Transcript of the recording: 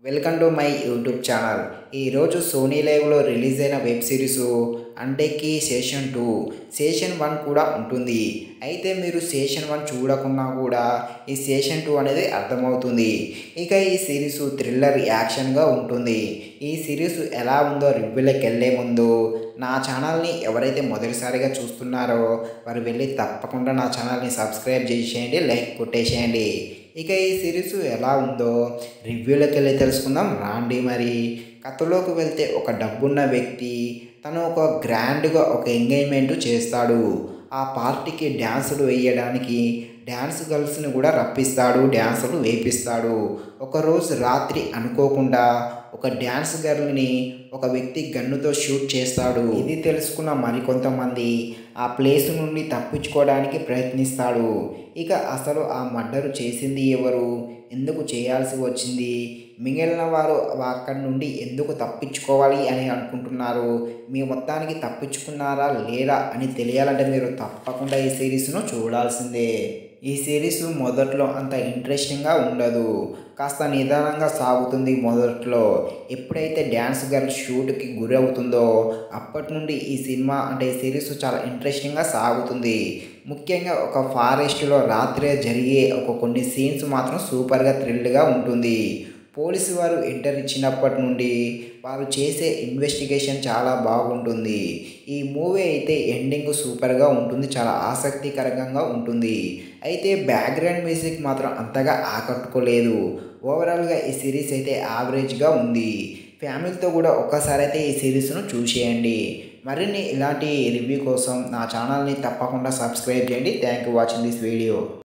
welcome to my YouTube channel ఈరోజు Sony లైవ్లో release అయిన వెబ్ సిరీస్ అండేకి సెషన్ టూ సెషన్ వన్ కూడా ఉంటుంది అయితే మీరు సెషన్ వన్ చూడకున్నా కూడా ఈ సెషన్ టూ అనేది అర్థమవుతుంది ఇక ఈ సిరీస్ థ్రిల్లర్ యాక్షన్గా ఉంటుంది ఈ సిరీస్ ఎలా ఉందో రివ్యూలోకి వెళ్ళే ముందు నా ఛానల్ని ఎవరైతే మొదటిసారిగా చూస్తున్నారో వారు వెళ్ళి తప్పకుండా నా ఛానల్ని సబ్స్క్రైబ్ చేసేయండి లైక్ కొట్టేసేయండి ఇక ఈ సిరీస్ ఎలా ఉందో రివ్యూలోకి వెళ్ళి తెలుసుకుందాం రాండి మరి కథలోకి వెళ్తే ఒక డబ్బున్న వ్యక్తి తను ఒక గ్రాండ్గా ఒక ఎంగేజ్మెంట్ చేస్తాడు ఆ పార్టీకి డ్యాన్సులు వేయడానికి డ్యాన్స్ గర్ల్స్ని కూడా రప్పిస్తాడు డ్యాన్సులు వేపిస్తాడు ఒకరోజు రాత్రి అనుకోకుండా ఒక డ్యాన్స్ గర్ల్ని ఒక వ్యక్తి గన్నుతో షూట్ చేస్తాడు ఇది తెలుసుకున్న మరికొంతమంది ఆ ప్లేస్ నుండి తప్పించుకోవడానికి ప్రయత్నిస్తాడు ఇక అసలు ఆ మర్డర్ చేసింది ఎవరు ఎందుకు చేయాల్సి వచ్చింది మిగిలిన వారు అక్కడి నుండి ఎందుకు తప్పించుకోవాలి అని అనుకుంటున్నారు మీ మొత్తానికి తప్పించుకున్నారా లేదా అని తెలియాలంటే మీరు తప్పకుండా ఈ సిరీస్ను చూడాల్సిందే ఈ సిరీస్ మొదట్లో అంత ఇంట్రెస్టింగ్గా ఉండదు కాస్త నిదానంగా సాగుతుంది మొదట్లో ఎప్పుడైతే డ్యాన్స్ గర్ల్ షూట్కి గురి అవుతుందో అప్పటి నుండి ఈ సినిమా అంటే ఈ సిరీస్ చాలా ఇంట్రెస్టింగ్గా సాగుతుంది ముఖ్యంగా ఒక ఫారెస్ట్లో రాత్రే జరిగే ఒక కొన్ని సీన్స్ మాత్రం సూపర్గా థ్రిల్గా ఉంటుంది పోలీసు వారు ఎంటర్ ఇచ్చినప్పటి నుండి వారు చేసే ఇన్వెస్టిగేషన్ చాలా బాగుంటుంది ఈ మూవీ అయితే ఎండింగ్ సూపర్గా ఉంటుంది చాలా ఆసక్తికరంగా ఉంటుంది అయితే బ్యాక్గ్రౌండ్ మ్యూజిక్ మాత్రం అంతగా ఆకట్టుకోలేదు ఓవరాల్గా ఈ సిరీస్ అయితే యావరేజ్గా ఉంది ఫ్యామిలీతో కూడా ఒక్కసారి అయితే ఈ సిరీస్ను చూసేయండి మరిన్ని ఇలాంటి రివ్యూ కోసం నా ఛానల్ని తప్పకుండా సబ్స్క్రైబ్ చేయండి thank you watching this video